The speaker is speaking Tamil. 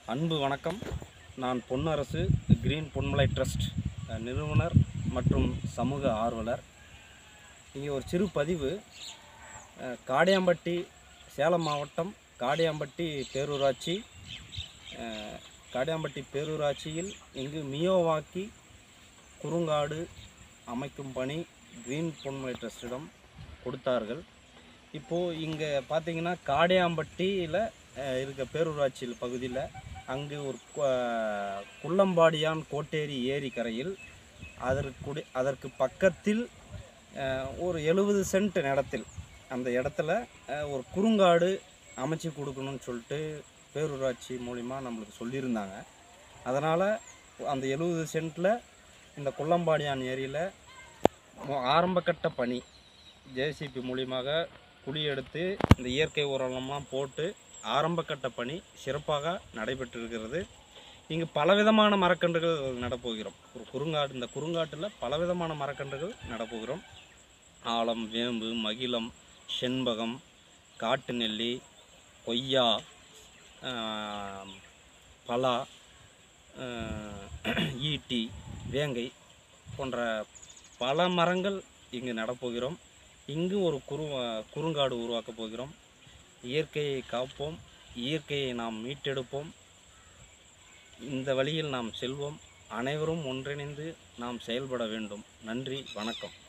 அன்பு வணக்கம் நான் Ponnarasu green Ponmalai trust ah, நிறுவனர் மற்றும் சமூக ஆர்வலர் இங்கே ஒரு சிறு பதிவு அஹ், காடையாம்பட்டி சேலம் மாவட்டம் காடையாம்பட்டி பேரூராட்சி அஹ், காடையாம்பட்டி பேரூராட்சியில் இங்கு மியோவாக்கி குறுங்காடு அமைக்கும் பணி கிரீன் பொன்மலை ட்ரஸ்டிடம் கொடுத்தார்கள் இப்போது இங்கே பார்த்தீங்கன்னா காடையாம்பட்டியில் இருக்க பேரூராட்சியில் பகுதியில் அங்கு ஒரு கு- குள்ளம்பாடியான் கோட்டேரி ஏரி கரையில் அதற்கு அதற்கு பக்கத்தில் அஹ், ஒரு எழுபது சென்ட் நிலத்தில் அந்த இடத்துல அஹ், ஒரு குறுங்காடு அமைச்சு கொடுக்கணும்னு சொல்லிட்டு பேரூராட்சி மூலிமா நம்மளுக்கு சொல்லியிருந்தாங்க அதனால் அந்த எழுபது சென்ட்டில் இந்த குள்ளம்பாடியான் ஏரியில் ஆரம்பக்கட்ட பணி ஜேசிபி மூலியமாக குழி எடுத்து இந்த இயற்கை உரம்லாம் போட்டு ஆரம்பக்கட்ட பணி சிறப்பாக நடைபெற்றிருக்கிறது இங்கு பலவிதமான மரக்கன்றுகள் நடப்போகிறோம் ஒரு குறுங்காடு இந்த குறுங்காட்டில் பலவிதமான மரக்கன்றுகள் நடப்போகிறோம் ஆலம் வேம்பு மகிழம் செண்பகம் காட்டு நெல்லி கொய்யா ஆம், பலா ஆஹ், ஈட்டி வேங்கை போன்ற பல மரங்கள் இங்கு நடப்போகிறோம் இங்கு ஒரு குறு குறுங்காடு உருவாக்கப் போகிறோம் இயற்கையை காப்போம் இயற்கையை நாம் மீட்டெடுப்போம் இந்த வழியில் நாம் செல்வோம் அனைவரும் ஒன்றிணைந்து நாம் செயல்பட வேண்டும் நன்றி வணக்கம்